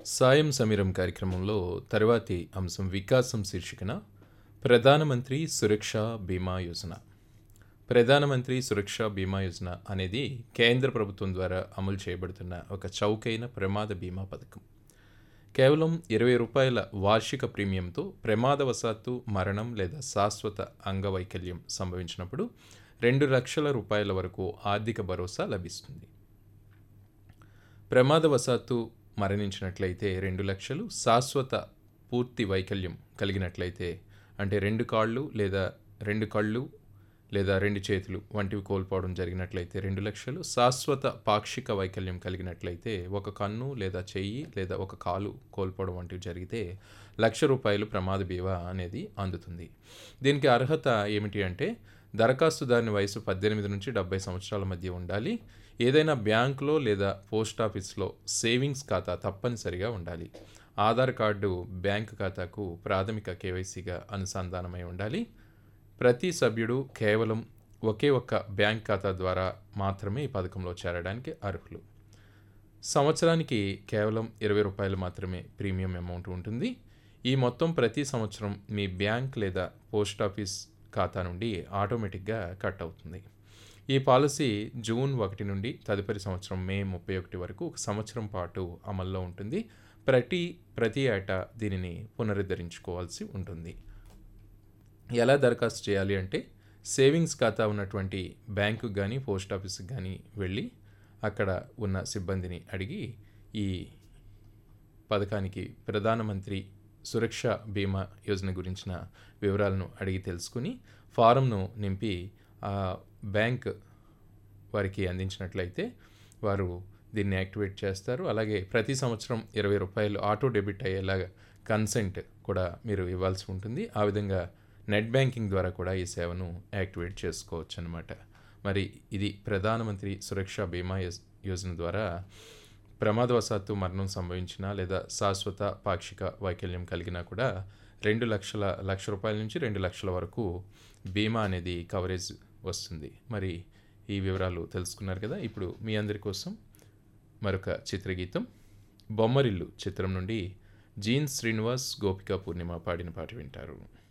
సాయం సమీరం కార్యక్రమంలో తర్వాతి అంశం వికాసం శీర్షికన ప్రధానమంత్రి సురక్ష బీమా యోజన ప్రధానమంత్రి సురక్ష బీమా యోజన అనేది కేంద్ర ప్రభుత్వం ద్వారా అమలు చేయబడుతున్న ఒక చౌకైన ప్రమాద బీమా పథకం కేవలం ఇరవై రూపాయల వార్షిక ప్రీమియంతో ప్రమాదవశాత్తు మరణం లేదా శాశ్వత అంగవైకల్యం సంభవించినప్పుడు రెండు లక్షల రూపాయల వరకు ఆర్థిక భరోసా లభిస్తుంది ప్రమాదవశాత్తు మరణించినట్లయితే రెండు లక్షలు శాశ్వత పూర్తి వైకల్యం కలిగినట్లయితే అంటే రెండు కాళ్ళు లేదా రెండు కళ్ళు లేదా రెండు చేతులు వంటివి కోల్పోవడం జరిగినట్లయితే రెండు లక్షలు శాశ్వత పాక్షిక వైకల్యం కలిగినట్లయితే ఒక కన్ను లేదా చెయ్యి లేదా ఒక కాలు కోల్పోవడం వంటివి జరిగితే లక్ష రూపాయలు ప్రమాద బీమా అనేది అందుతుంది దీనికి అర్హత ఏమిటి అంటే దరఖాస్తుదారుని వయసు పద్దెనిమిది నుంచి డెబ్బై సంవత్సరాల మధ్య ఉండాలి ఏదైనా బ్యాంకులో లేదా పోస్ట్ ఆఫీస్లో సేవింగ్స్ ఖాతా తప్పనిసరిగా ఉండాలి ఆధార్ కార్డు బ్యాంకు ఖాతాకు ప్రాథమిక కేవైసీగా అనుసంధానమై ఉండాలి ప్రతి సభ్యుడు కేవలం ఒకే ఒక్క బ్యాంక్ ఖాతా ద్వారా మాత్రమే ఈ పథకంలో చేరడానికి అర్హులు సంవత్సరానికి కేవలం ఇరవై రూపాయలు మాత్రమే ప్రీమియం అమౌంట్ ఉంటుంది ఈ మొత్తం ప్రతి సంవత్సరం మీ బ్యాంక్ లేదా పోస్ట్ ఆఫీస్ ఖాతా నుండి ఆటోమేటిక్గా కట్ అవుతుంది ఈ పాలసీ జూన్ ఒకటి నుండి తదుపరి సంవత్సరం మే ముప్పై ఒకటి వరకు ఒక సంవత్సరం పాటు అమల్లో ఉంటుంది ప్రతి ప్రతి ఏటా దీనిని పునరుద్ధరించుకోవాల్సి ఉంటుంది ఎలా దరఖాస్తు చేయాలి అంటే సేవింగ్స్ ఖాతా ఉన్నటువంటి బ్యాంకుకి కానీ పోస్ట్ ఆఫీస్కి కానీ వెళ్ళి అక్కడ ఉన్న సిబ్బందిని అడిగి ఈ పథకానికి ప్రధానమంత్రి సురక్ష బీమా యోజన గురించిన వివరాలను అడిగి తెలుసుకుని ఫారంను నింపి ఆ బ్యాంక్ వారికి అందించినట్లయితే వారు దీన్ని యాక్టివేట్ చేస్తారు అలాగే ప్రతి సంవత్సరం ఇరవై రూపాయలు ఆటో డెబిట్ అయ్యేలాగా కన్సెంట్ కూడా మీరు ఇవ్వాల్సి ఉంటుంది ఆ విధంగా నెట్ బ్యాంకింగ్ ద్వారా కూడా ఈ సేవను యాక్టివేట్ చేసుకోవచ్చు అనమాట మరి ఇది ప్రధానమంత్రి సురక్ష బీమా యోజ్- యోజన ద్వారా ప్రమాదవశాత్తు మరణం సంభవించినా లేదా శాశ్వత పాక్షిక వైకల్యం కలిగినా కూడా రెండు లక్షల లక్ష రూపాయల నుంచి రెండు లక్షల వరకు బీమా అనేది కవరేజ్ వస్తుంది మరి ఈ వివరాలు తెలుసుకున్నారు కదా ఇప్పుడు మీ అందరి కోసం మరొక చిత్రగీతం బొమ్మరిల్లు చిత్రం నుండి జీన్ శ్రీనివాస్ గోపిక పూర్ణిమ పాడిన పాట వింటారు